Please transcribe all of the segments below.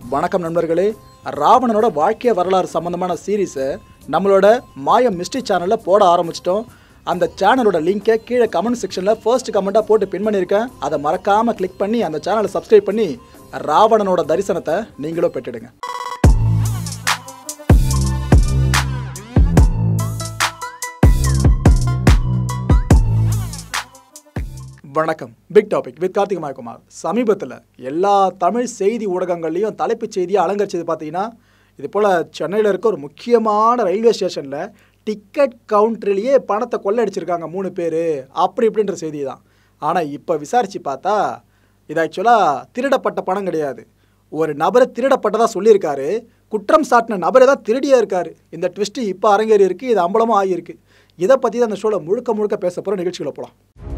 வணக்கம் நண்பர்களே ராவணனோட வாழ்க்கை வரலாறு சம்பந்தமான சீரீஸை நம்மளோட மாயம் மிஸ்ட்ரி சேனலில் போட ஆரம்பிச்சிட்டோம் அந்த சேனலோட லிங்கை கீழே கமெண்ட் செக்ஷனில் ஃபர்ஸ்ட் கமெண்ட்டாக போட்டு பின் பண்ணியிருக்கேன் அதை மறக்காமல் கிளிக் பண்ணி அந்த சேனலை சப்ஸ்கிரைப் பண்ணி ராவணனோட தரிசனத்தை நீங்களும் பெற்றுடுங்க வணக்கம் big topic with Karthik Mayakumar சமீபத்தில் எல்லா தமிழ் செய்தி ஊடகங்கள்லையும் தலைப்புச் செய்தியை அலங்கரிச்சது பார்த்தீங்கன்னா இது போல் சென்னையில் இருக்க ஒரு முக்கியமான ரயில்வே ஸ்டேஷனில் டிக்கெட் கவுண்டர்லேயே பணத்தை கொள்ளையடிச்சிருக்காங்க மூணு பேர் அப்படி இப்படின்ற செய்தி தான் ஆனால் இப்போ விசாரித்து பார்த்தா இது ஆக்சுவலாக திருடப்பட்ட பணம் கிடையாது ஒரு நபரை திருடப்பட்டதாக சொல்லியிருக்காரு குற்றம் சாட்டின நபரே தான் திருடியா இருக்காரு இந்த ட்விஸ்ட்டு இப்போ அரங்கேறி இருக்கு இது அம்பலமும் ஆகியிருக்கு இதை பற்றி தான் அந்த ஷோவில் முழுக்க முழுக்க பேச போகிற நிகழ்ச்சிகளை போகலாம்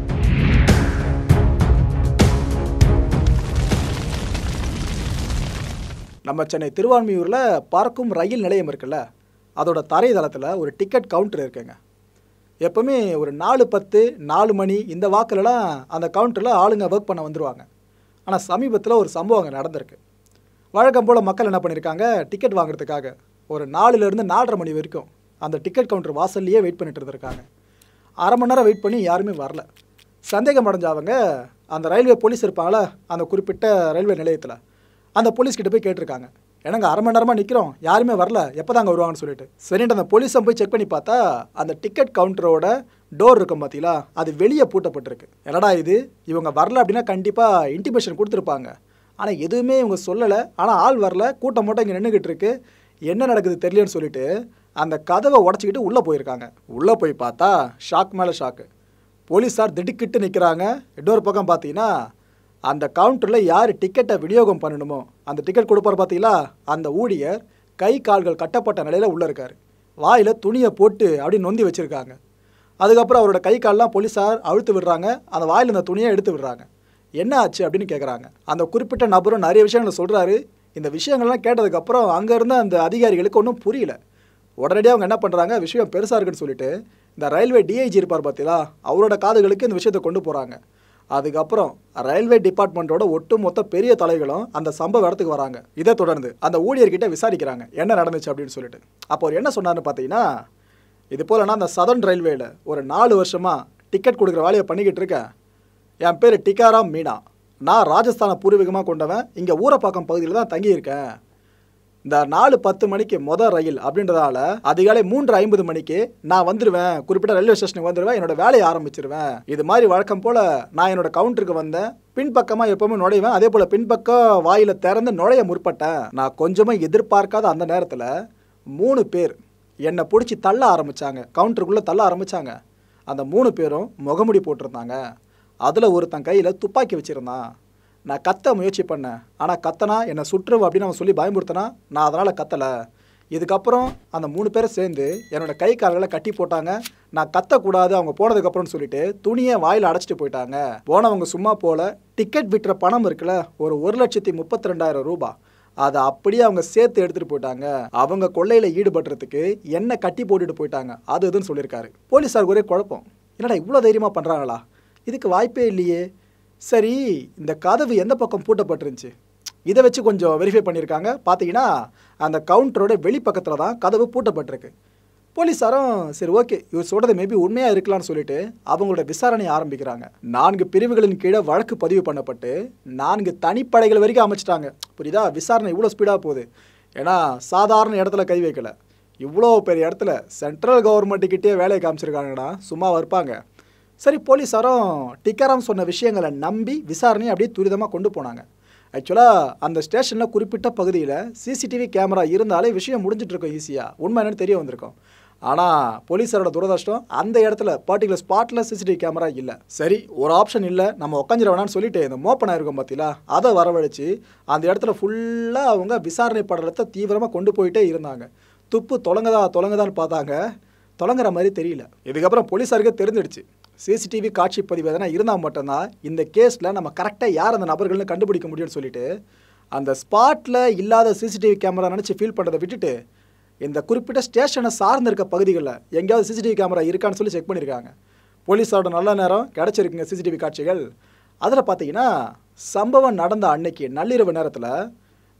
நம்ம சென்னை திருவான்மியூரில் பறக்கும் ரயில் நிலையம் இருக்குல்ல அதோட தரைதளத்தில் ஒரு டிக்கெட் கவுண்டர் இருக்குங்க எப்போவுமே ஒரு நாலு பத்து நாலு மணி இந்த வாக்கிலலாம் அந்த கவுண்டரில் ஆளுங்க ஒர்க் பண்ண வந்துடுவாங்க ஆனால் சமீபத்தில் ஒரு சம்பவம் அங்கே நடந்திருக்கு வழக்கம் போல் மக்கள் என்ன பண்ணியிருக்காங்க டிக்கெட் வாங்குறதுக்காக ஒரு நாலுலேருந்து நாலரை மணி வரைக்கும் அந்த டிக்கெட் கவுண்டர் வாசல்லையே வெயிட் பண்ணிட்டு இருந்திருக்காங்க அரை மணி நேரம் வெயிட் பண்ணி யாருமே வரல சந்தேகம் அடைஞ்சவங்க அந்த ரயில்வே போலீஸ் இருப்பாங்களா அந்த குறிப்பிட்ட ரயில்வே நிலையத்தில் அந்த போலீஸ் கிட்ட போய் கேட்டிருக்காங்க எனக்கு அரை மணி நேரமாக நிற்கிறோம் யாருமே வரல எப்போ தாங்க வருவாங்கன்னு சொல்லிட்டு சரின்ட்டு அந்த போலீஸை போய் செக் பண்ணி பார்த்தா அந்த டிக்கெட் கவுண்டரோட டோர் இருக்கும் பார்த்தீங்களா அது வெளியே பூட்டப்பட்டிருக்கு என்னடா இது இவங்க வரல அப்படின்னா கண்டிப்பாக இன்டிமேஷன் கொடுத்துருப்பாங்க ஆனால் எதுவுமே இவங்க சொல்லலை ஆனால் ஆள் வரல கூட்டம் மட்டும் இங்கே நின்றுக்கிட்டு இருக்கு என்ன நடக்குது தெரியலன்னு சொல்லிட்டு அந்த கதவை உடச்சிக்கிட்டு உள்ளே போயிருக்காங்க உள்ளே போய் பார்த்தா ஷாக் மேலே ஷாக்கு போலீஸார் திடுக்கிட்டு நிற்கிறாங்க இன்னொரு பக்கம் பார்த்தீங்கன்னா அந்த கவுண்டரில் யார் டிக்கெட்டை விநியோகம் பண்ணணுமோ அந்த டிக்கெட் கொடுப்பார் பார்த்தீங்களா அந்த ஊழியர் கை கால்கள் கட்டப்பட்ட நிலையில் உள்ளே இருக்கார் வாயில் துணியை போட்டு அப்படி நொந்தி வச்சுருக்காங்க அதுக்கப்புறம் அவரோட கை கால்லாம் போலீஸார் அழுத்து விடுறாங்க அந்த வாயில் இந்த துணியை எடுத்து விடுறாங்க என்ன ஆச்சு அப்படின்னு கேட்குறாங்க அந்த குறிப்பிட்ட நபரும் நிறைய விஷயங்களை சொல்கிறாரு இந்த விஷயங்கள்லாம் கேட்டதுக்கப்புறம் அங்கே இருந்த அந்த அதிகாரிகளுக்கு ஒன்றும் புரியல உடனடியாக அவங்க என்ன பண்ணுறாங்க விஷயம் பெருசாக இருக்குன்னு சொல்லிட்டு இந்த ரயில்வே டிஐஜி இருப்பார் பார்த்தீங்களா அவரோட காதுகளுக்கு இந்த விஷயத்தை கொண்டு போகிறாங்க அதுக்கப்புறம் ரயில்வே டிபார்ட்மெண்ட்டோட ஒட்டுமொத்த பெரிய தலைகளும் அந்த சம்பவ இடத்துக்கு வராங்க இதை தொடர்ந்து அந்த ஊழியர்கிட்ட விசாரிக்கிறாங்க என்ன நடந்துச்சு அப்படின்னு சொல்லிட்டு அப்போ அவர் என்ன சொன்னார்னு பார்த்தீங்கன்னா இது போல் நான் அந்த சதர்ன் ரயில்வேல ஒரு நாலு வருஷமாக டிக்கெட் கொடுக்குற வேலையை பண்ணிக்கிட்டு இருக்கேன் என் பேர் டிகாராம் மீனா நான் ராஜஸ்தானை பூர்வீகமாக கொண்டவன் இங்கே ஊரப்பாக்கம் பகுதியில் தான் தங்கியிருக்கேன் இந்த நாலு பத்து மணிக்கு மொதல் ரயில் அப்படின்றதால அதிகாலை மூன்று ஐம்பது மணிக்கு நான் வந்துடுவேன் குறிப்பிட்ட ரயில்வே ஸ்டேஷனுக்கு வந்துடுவேன் என்னோட வேலையை ஆரம்பிச்சிருவேன் இது மாதிரி வழக்கம் போல் நான் என்னோட கவுண்டருக்கு வந்தேன் பின்பக்கமாக எப்பவுமே நுழைவேன் அதே போல் பின்பக்கம் வாயில திறந்து நுழைய முற்பட்டேன் நான் கொஞ்சமாக எதிர்பார்க்காத அந்த நேரத்தில் மூணு பேர் என்னை பிடிச்சி தள்ள ஆரம்பிச்சாங்க கவுண்டருக்குள்ளே தள்ள ஆரம்பிச்சாங்க அந்த மூணு பேரும் முகமுடி போட்டிருந்தாங்க அதில் ஒருத்தன் கையில் துப்பாக்கி வச்சுருந்தான் நான் கத்த முயற்சி பண்ணேன் ஆனால் கத்தனா என்னை சுற்றுவ அப்படின்னு அவன் சொல்லி பயமுறுத்தினா நான் அதனால் கத்தலை இதுக்கப்புறம் அந்த மூணு பேரும் சேர்ந்து என்னோட கை கால்களை கட்டி போட்டாங்க நான் கத்தக்கூடாது அவங்க போனதுக்கப்புறம்னு சொல்லிட்டு துணியை வாயில் அடைச்சிட்டு போயிட்டாங்க போனவங்க சும்மா போல டிக்கெட் விட்டுற பணம் இருக்குல்ல ஒரு ஒரு லட்சத்தி முப்பத்தி ரெண்டாயிரம் ரூபாய் அதை அப்படியே அவங்க சேர்த்து எடுத்துட்டு போயிட்டாங்க அவங்க கொள்ளையில ஈடுபடுறதுக்கு என்ன கட்டி போட்டுட்டு போயிட்டாங்க அது இதுன்னு சொல்லியிருக்காரு போலீஸாருக்கு ஒரே குழப்பம் என்னடா இவ்வளோ தைரியமா பண்றாங்களா இதுக்கு வாய்ப்பே இல்லையே சரி இந்த கதவு எந்த பக்கம் பூட்டப்பட்டிருந்துச்சு இதை வச்சு கொஞ்சம் வெரிஃபை பண்ணியிருக்காங்க பார்த்தீங்கன்னா அந்த கவுண்டரோட வெளிப்பக்கத்தில் தான் கதவு பூட்டப்பட்டிருக்கு போலீஸாரும் சரி ஓகே இவர் சொல்கிறது மேபி உண்மையாக இருக்கலாம்னு சொல்லிட்டு அவங்களோட விசாரணையை ஆரம்பிக்கிறாங்க நான்கு பிரிவுகளின் கீழே வழக்கு பதிவு பண்ணப்பட்டு நான்கு தனிப்படைகள் வரைக்கும் அமைச்சிட்டாங்க புரியுதா விசாரணை இவ்வளோ ஸ்பீடாக போகுது ஏன்னா சாதாரண இடத்துல கை வைக்கல இவ்வளோ பெரிய இடத்துல சென்ட்ரல் கவர்மெண்ட்டுக்கிட்டே வேலையை காமிச்சிருக்காங்கடா சும்மா இருப்பாங்க சரி போலீஸாரும் டிக்காராம் சொன்ன விஷயங்களை நம்பி விசாரணையை அப்படியே துரிதமாக கொண்டு போனாங்க ஆக்சுவலாக அந்த ஸ்டேஷனில் குறிப்பிட்ட பகுதியில் சிசிடிவி கேமரா இருந்தாலே விஷயம் முடிஞ்சிட்டு இருக்கும் ஈஸியாக உண்மை என்னன்னு தெரிய வந்திருக்கும் ஆனால் போலீஸாரோட துரதிர்ஷ்டம் அந்த இடத்துல பர்டிகுலர் ஸ்பாட்டில் சிசிடிவி கேமரா இல்லை சரி ஒரு ஆப்ஷன் இல்லை நம்ம உட்காந்துட வேணாம்னு சொல்லிட்டு இந்த மோப்பனாக இருக்கும் பார்த்தீங்களா அதை வரவழைச்சு அந்த இடத்துல ஃபுல்லாக அவங்க விசாரணை படலத்தை தீவிரமாக கொண்டு போயிட்டே இருந்தாங்க துப்பு தொலங்குதா தொலங்குதான்னு பார்த்தாங்க தொலங்குற மாதிரி தெரியல இதுக்கப்புறம் போலீஸாருக்கு தெரிஞ்சிடுச்சு சிசிடிவி காட்சி பதிவு எதனா இருந்தால் மட்டும்தான் இந்த கேஸில் நம்ம கரெக்டாக யார் அந்த நபர்கள்னு கண்டுபிடிக்க முடியும்னு சொல்லிட்டு அந்த ஸ்பாட்டில் இல்லாத சிசிடிவி கேமரா நினச்சி ஃபீல் பண்ணுறதை விட்டுட்டு இந்த குறிப்பிட்ட ஸ்டேஷனை சார்ந்து இருக்க பகுதிகளில் எங்கேயாவது சிசிடிவி கேமரா இருக்கான்னு சொல்லி செக் பண்ணியிருக்காங்க போலீஸோட நல்ல நேரம் கிடச்சிருக்குங்க சிசிடிவி காட்சிகள் அதில் பார்த்தீங்கன்னா சம்பவம் நடந்த அன்னைக்கு நள்ளிரவு நேரத்தில்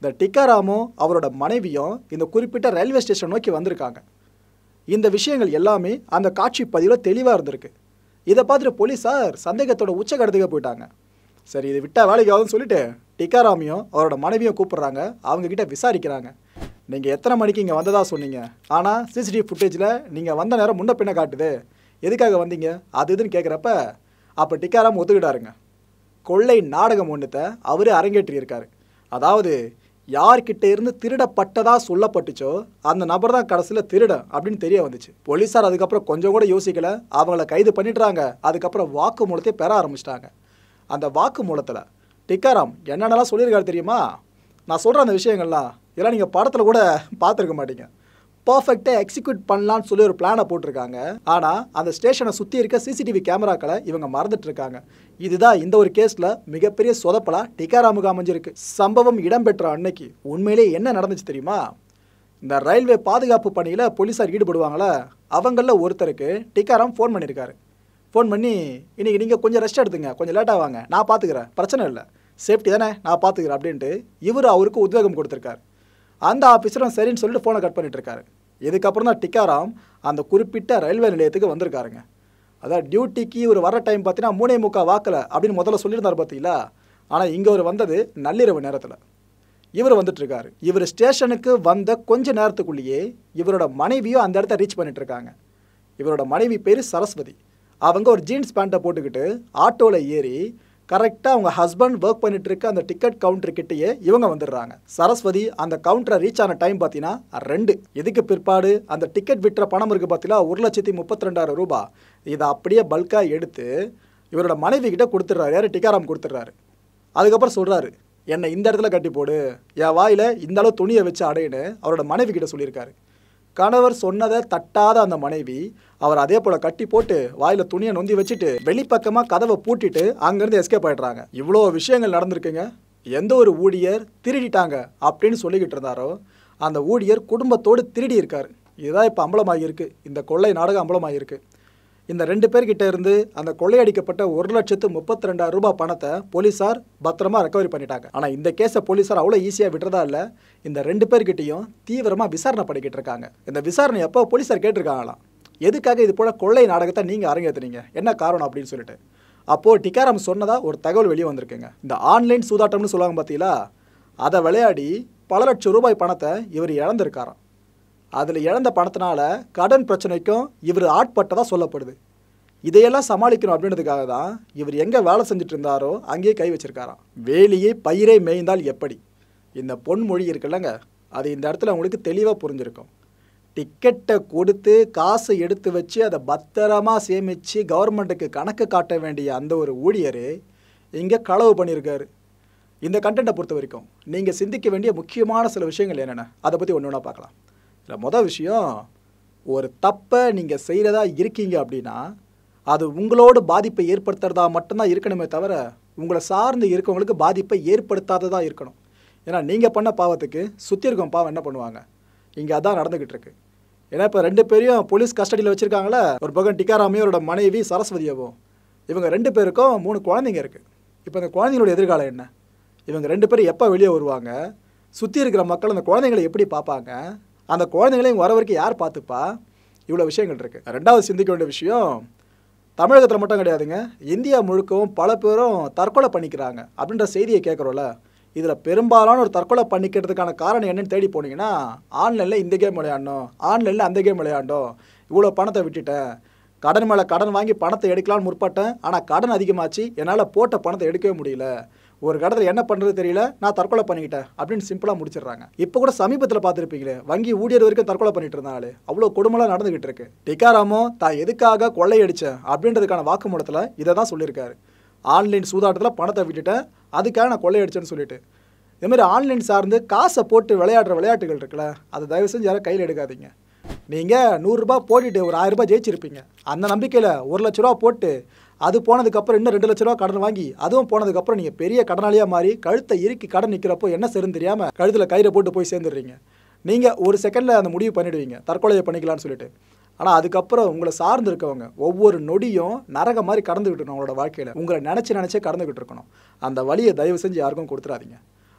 இந்த டிக்காராமும் அவரோட மனைவியும் இந்த குறிப்பிட்ட ரயில்வே ஸ்டேஷன் நோக்கி வந்திருக்காங்க இந்த விஷயங்கள் எல்லாமே அந்த காட்சி பதிவில் தெளிவாக இருந்திருக்கு இதை பார்த்துட்டு போலீஸார் சந்தேகத்தோட உச்சகடத்துக்கு போயிட்டாங்க சரி இது விட்டா வேலைக்கு ஆகுதுன்னு சொல்லிட்டு டிக்காராமையும் அவரோட மனைவியும் கூப்பிடுறாங்க அவங்க கிட்ட விசாரிக்கிறாங்க நீங்கள் எத்தனை மணிக்கு இங்கே வந்ததா சொன்னீங்க ஆனால் சிசிடிவி ஃபுட்டேஜில் நீங்கள் வந்த நேரம் முன்ன பின்ன காட்டுது எதுக்காக வந்தீங்க அது இதுன்னு கேட்குறப்ப அப்போ டிக்காராம் ஒத்துக்கிட்டாருங்க கொள்ளை நாடகம் ஒன்றுத்தை அவரு அரங்கேற்றியிருக்காரு அதாவது யார்கிட்ட இருந்து திருடப்பட்டதா சொல்லப்பட்டுச்சோ அந்த நபர் தான் கடைசியில் திருடன் அப்படின்னு தெரிய வந்துச்சு போலீஸார் அதுக்கப்புறம் கொஞ்சம் கூட யோசிக்கல அவங்கள கைது பண்ணிடுறாங்க அதுக்கப்புறம் வாக்குமூலத்தை பெற ஆரம்பிச்சிட்டாங்க அந்த வாக்குமூலத்தில் டிக்காராம் என்னென்னலாம் சொல்லியிருக்காரு தெரியுமா நான் சொல்கிற அந்த விஷயங்கள்லாம் இதெல்லாம் நீங்கள் படத்தில் கூட பார்த்துருக்க மாட்டீங்க பர்ஃபெக்டாக எக்ஸிக்யூட் பண்ணலான்னு சொல்லி ஒரு பிளானை போட்டிருக்காங்க ஆனால் அந்த ஸ்டேஷனை சுற்றி இருக்க சிசிடிவி கேமராக்களை இவங்க மறந்துட்டு இருக்காங்க இதுதான் இந்த ஒரு கேஸில் மிகப்பெரிய சொதப்பலா டிகாராமுக்கு அமைஞ்சிருக்கு சம்பவம் இடம்பெற்ற அன்னைக்கு உண்மையிலே என்ன நடந்துச்சு தெரியுமா இந்த ரயில்வே பாதுகாப்பு பணியில் போலீஸார் ஈடுபடுவாங்களே அவங்களில் ஒருத்தருக்கு டிகாராம் ஃபோன் பண்ணியிருக்காரு ஃபோன் பண்ணி இன்னைக்கு நீங்கள் கொஞ்சம் ரெஸ்ட் எடுத்துங்க கொஞ்சம் லேட்டாக வாங்க நான் பார்த்துக்கிறேன் பிரச்சனை இல்லை சேஃப்டி தானே நான் பார்த்துக்கிறேன் அப்படின்ட்டு இவர் அவருக்கு உத்வேகம் கொடுத்துருக்காரு அந்த ஆஃபீஸரும் சரின்னு சொல்லிட்டு ஃபோனை கட் பண்ணிட்டு இருக்காரு இதுக்கப்புறம் தான் டிக்காராம் அந்த குறிப்பிட்ட ரயில்வே நிலையத்துக்கு வந்திருக்காருங்க அதான் டியூட்டிக்கு இவர் வர டைம் பார்த்தீங்கன்னா மூணே முக்கால் வாக்கில் அப்படின்னு முதல்ல சொல்லியிருந்தார் பார்த்தீங்களா ஆனால் இங்கே அவர் வந்தது நள்ளிரவு நேரத்தில் இவர் வந்துட்டு இருக்காரு இவர் ஸ்டேஷனுக்கு வந்த கொஞ்ச நேரத்துக்குள்ளேயே இவரோட மனைவியும் அந்த இடத்த ரீச் பண்ணிட்டு இருக்காங்க இவரோட மனைவி பேர் சரஸ்வதி அவங்க ஒரு ஜீன்ஸ் பேண்ட்டை போட்டுக்கிட்டு ஆட்டோவில் ஏறி கரெக்டாக அவங்க ஹஸ்பண்ட் ஒர்க் பண்ணிட்டு இருக்க அந்த டிக்கெட் கவுண்டர் கிட்டேயே இவங்க வந்துடுறாங்க சரஸ்வதி அந்த கவுண்டரை ரீச் ஆன டைம் பார்த்தீங்கன்னா ரெண்டு இதுக்கு பிற்பாடு அந்த டிக்கெட் விட்டுற பணம் இருக்கு பார்த்தீங்களா ஒரு லட்சத்தி முப்பத்தி ரெண்டாயிரம் ரூபாய் இதை அப்படியே பல்காக எடுத்து இவரோட மனைவி கிட்ட கொடுத்துட்றாரு யார் டிக்காராம் கொடுத்துட்றாரு அதுக்கப்புறம் சொல்கிறாரு என்னை இந்த இடத்துல கட்டி போடு என் வாயில் இந்த அளவு துணியை வச்சு அடையின்னு அவரோட மனைவி கிட்ட சொல்லியிருக்காரு கணவர் சொன்னதை தட்டாத அந்த மனைவி அவர் அதே போல கட்டி போட்டு வாயில துணியை நொந்தி வச்சுட்டு வெளிப்பக்கமா கதவை பூட்டிட்டு அங்கிருந்து எஸ்கேப் ஆயிடுறாங்க இவ்வளோ விஷயங்கள் நடந்திருக்குங்க எந்த ஒரு ஊழியர் திருடிட்டாங்க அப்படின்னு சொல்லிக்கிட்டு இருந்தாரோ அந்த ஊழியர் குடும்பத்தோடு திருடி இருக்காரு இதுதான் இப்போ அம்பலமாகி இருக்கு இந்த கொள்ளை நாடகம் அம்பலமாகி இருக்கு இந்த ரெண்டு பேர்கிட்ட இருந்து அந்த கொள்ளையடிக்கப்பட்ட ஒரு லட்சத்து முப்பத்தி ரெண்டாயிரம் ரூபாய் பணத்தை போலீஸார் பத்திரமா ரெக்கவரி பண்ணிட்டாங்க ஆனால் இந்த கேஸை போலீஸார் அவ்வளோ ஈஸியாக விட்டுறதா இல்லை இந்த ரெண்டு பேர்கிட்டையும் தீவிரமாக விசாரணை பண்ணிக்கிட்டு இருக்காங்க இந்த விசாரணை எப்போ போலீஸார் கேட்டிருக்காங்களாம் எதுக்காக இது போல கொள்ளை நாடகத்தை நீங்கள் அரங்கேற்றுனீங்க என்ன காரணம் அப்படின்னு சொல்லிட்டு அப்போது டிகாராம் சொன்னதா ஒரு தகவல் வெளியே வந்திருக்குங்க இந்த ஆன்லைன் சூதாட்டம்னு சொல்லுவாங்க பார்த்தீங்களா அதை விளையாடி பல லட்சம் ரூபாய் பணத்தை இவர் இழந்திருக்காராம் அதில் இழந்த பணத்தினால கடன் பிரச்சனைக்கும் இவர் ஆட்பட்டதாக சொல்லப்படுது இதையெல்லாம் சமாளிக்கணும் அப்படின்றதுக்காக தான் இவர் எங்கே வேலை செஞ்சுட்டு இருந்தாரோ அங்கேயே கை வச்சிருக்காராம் வேலியை பயிரை மேய்ந்தால் எப்படி இந்த பொன்மொழி இருக்குல்லங்க அது இந்த இடத்துல உங்களுக்கு தெளிவாக புரிஞ்சிருக்கும் டிக்கெட்டை கொடுத்து காசை எடுத்து வச்சு அதை பத்திரமா சேமித்து கவர்மெண்ட்டுக்கு கணக்கு காட்ட வேண்டிய அந்த ஒரு ஊழியர் இங்கே களவு பண்ணியிருக்காரு இந்த கண்டென்ட்டை பொறுத்த வரைக்கும் நீங்கள் சிந்திக்க வேண்டிய முக்கியமான சில விஷயங்கள் என்னென்ன அதை பற்றி ஒன்று ஒன்றா பார்க்கலாம் இதில் மொதல் விஷயம் ஒரு தப்பை நீங்கள் செய்கிறதா இருக்கீங்க அப்படின்னா அது உங்களோட பாதிப்பை ஏற்படுத்துறதா மட்டும்தான் இருக்கணுமே தவிர உங்களை சார்ந்து இருக்கவங்களுக்கு பாதிப்பை ஏற்படுத்தாததா இருக்கணும் ஏன்னா நீங்கள் பண்ண பாவத்துக்கு சுற்றி இருக்கும் பாவம் என்ன பண்ணுவாங்க இங்கே அதான் நடந்துக்கிட்டு இருக்கு ஏன்னா இப்போ ரெண்டு பேரையும் போலீஸ் கஸ்டடியில் வச்சுருக்காங்களே ஒரு பக்கம் டிகாராமையோட மனைவி சரஸ்வதியவும் இவங்க ரெண்டு பேருக்கும் மூணு குழந்தைங்க இருக்குது இப்போ இந்த குழந்தைங்களோட எதிர்காலம் என்ன இவங்க ரெண்டு பேரும் எப்போ வெளியே வருவாங்க சுற்றி இருக்கிற மக்கள் அந்த குழந்தைங்களை எப்படி பார்ப்பாங்க அந்த குழந்தைங்களையும் வர வரைக்கும் யார் பார்த்துப்பா இவ்வளோ விஷயங்கள் இருக்குது ரெண்டாவது சிந்திக்க வேண்டிய விஷயம் தமிழகத்தில் மட்டும் கிடையாதுங்க இந்தியா முழுக்கவும் பல பேரும் தற்கொலை பண்ணிக்கிறாங்க அப்படின்ற செய்தியை கேட்குறோம்ல இதில் பெரும்பாலான ஒரு தற்கொலை பண்ணிக்கிறதுக்கான காரணம் என்னன்னு தேடி போனீங்கன்னா ஆன்லைனில் இந்த கேம் விளையாடணும் ஆன்லைனில் அந்த கேம் விளையாண்டோம் இவ்வளோ பணத்தை விட்டுட்டேன் கடன் மேலே கடன் வாங்கி பணத்தை எடுக்கலாம்னு முற்பட்டேன் ஆனால் கடன் அதிகமாச்சு என்னால் போட்ட பணத்தை எடுக்கவே முடியல ஒரு கடத்தில் என்ன பண்ணுறது தெரியல நான் தற்கொலை பண்ணிக்கிட்டேன் அப்படின்னு சிம்பிளாக முடிச்சிடுறாங்க இப்போ கூட சமீபத்தில் பார்த்துருப்பீங்களே வங்கி ஊழியர் வரைக்கும் தற்கொலை பண்ணிட்டு இருந்தாலே அவ்வளோ கொடுமைலாம் நடந்துகிட்டு இருக்கு டிகாராமோ தான் எதுக்காக கொள்ளையடிச்சேன் அப்படின்றதுக்கான வாக்குமூலத்தில் இதை தான் சொல்லியிருக்காரு ஆன்லைன் சூதாட்டத்தில் பணத்தை விட்டுட்டேன் அதுக்காக நான் கொள்ளையடிச்சேன்னு சொல்லிட்டு இதுமாதிரி ஆன்லைன் சார்ந்து காசை போட்டு விளையாடுற விளையாட்டுகள் இருக்குல்ல அதை தயவு செஞ்சு யாரும் கையில் எடுக்காதீங்க நீங்கள் நூறுரூபா போட்டுட்டு ஒரு ஆயிரம் ரூபாய் ஜெயிச்சிருப்பீங்க அந்த நம்பிக்கையில் ஒரு லட்ச ரூபா போட்டு அது போனதுக்கப்புறம் இன்னும் ரெண்டு லட்ச ரூபா கடன் வாங்கி அதுவும் போனதுக்கப்புறம் நீங்கள் பெரிய கடனாளியாக மாறி கழுத்தை இறுக்கி கடன் நிற்கிறப்போ என்ன சரின்னு தெரியாமல் கழுத்தில் கயிறை போட்டு போய் சேர்ந்துடுறீங்க நீங்கள் ஒரு செகண்டில் அந்த முடிவு பண்ணிடுவீங்க தற்கொலையை பண்ணிக்கலாம்னு சொல்லிட்டு ஆனால் அதுக்கப்புறம் உங்களை சார்ந்து இருக்கவங்க ஒவ்வொரு நொடியும் நரக மாதிரி கடந்துக்கிட்டு இருக்கணும் அவங்களோட வாழ்க்கையில் உங்களை நினச்சி நினச்சே கடந்துக்கிட்டு இருக்கணும் அந்த வழியை தயவு செஞ்சு யாருக்கும் கொடுத்துறாதீங்க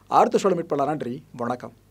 அடுத்த ஷோல மீட் பண்ணலாம் நன்றி வணக்கம்